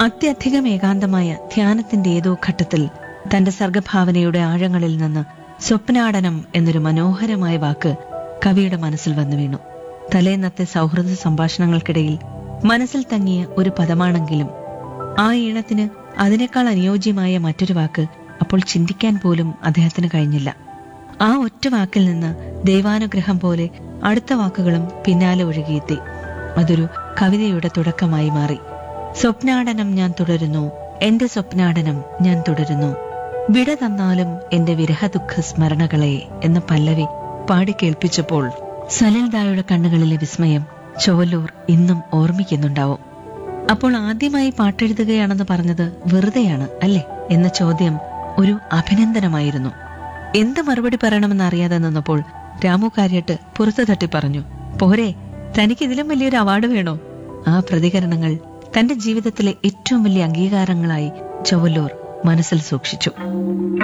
അത്യധികം ഏകാന്തമായ ധ്യാനത്തിന്റെ ഏതോ ഘട്ടത്തിൽ തന്റെ സർഗഭാവനയുടെ ആഴങ്ങളിൽ നിന്ന് സ്വപ്നാടനം എന്നൊരു മനോഹരമായ വാക്ക് കവിയുടെ മനസ്സിൽ വന്നു വീണു തലേന്നത്തെ സൗഹൃദ സംഭാഷണങ്ങൾക്കിടയിൽ മനസ്സിൽ തങ്ങിയ ഒരു പദമാണെങ്കിലും ആ ഈണത്തിന് അതിനേക്കാൾ അനുയോജ്യമായ മറ്റൊരു വാക്ക് അപ്പോൾ ചിന്തിക്കാൻ പോലും അദ്ദേഹത്തിന് കഴിഞ്ഞില്ല ആ ഒറ്റ വാക്കിൽ നിന്ന് ദൈവാനുഗ്രഹം പോലെ അടുത്ത വാക്കുകളും പിന്നാലെ ഒഴുകിയെത്തി അതൊരു കവിതയുടെ തുടക്കമായി മാറി സ്വപ്നാടനം ഞാൻ തുടരുന്നു എന്റെ സ്വപ്നാടനം ഞാൻ തുടരുന്നു വിട തന്നാലും എന്റെ വിരഹദുഃഖ സ്മരണകളെ എന്ന പല്ലവി പാടി കേൾപ്പിച്ചപ്പോൾ സലിൽദായുടെ കണ്ണുകളിലെ വിസ്മയം ചോവല്ലൂർ ഇന്നും ഓർമ്മിക്കുന്നുണ്ടാവും അപ്പോൾ ആദ്യമായി പാട്ടെഴുതുകയാണെന്ന് പറഞ്ഞത് വെറുതെയാണ് അല്ലേ എന്ന ചോദ്യം ഒരു അഭിനന്ദനമായിരുന്നു എന്ത് മറുപടി പറയണമെന്ന് അറിയാതെ നിന്നപ്പോൾ രാമു കാര്യട്ട് പുറത്തു തട്ടി പറഞ്ഞു പോരെ തനിക്ക് ഇതിലും വലിയൊരു അവാർഡ് വേണോ ആ പ്രതികരണങ്ങൾ തന്റെ ജീവിതത്തിലെ ഏറ്റവും വലിയ അംഗീകാരങ്ങളായി ചൊവ്വല്ലൂർ മനസ്സിൽ സൂക്ഷിച്ചു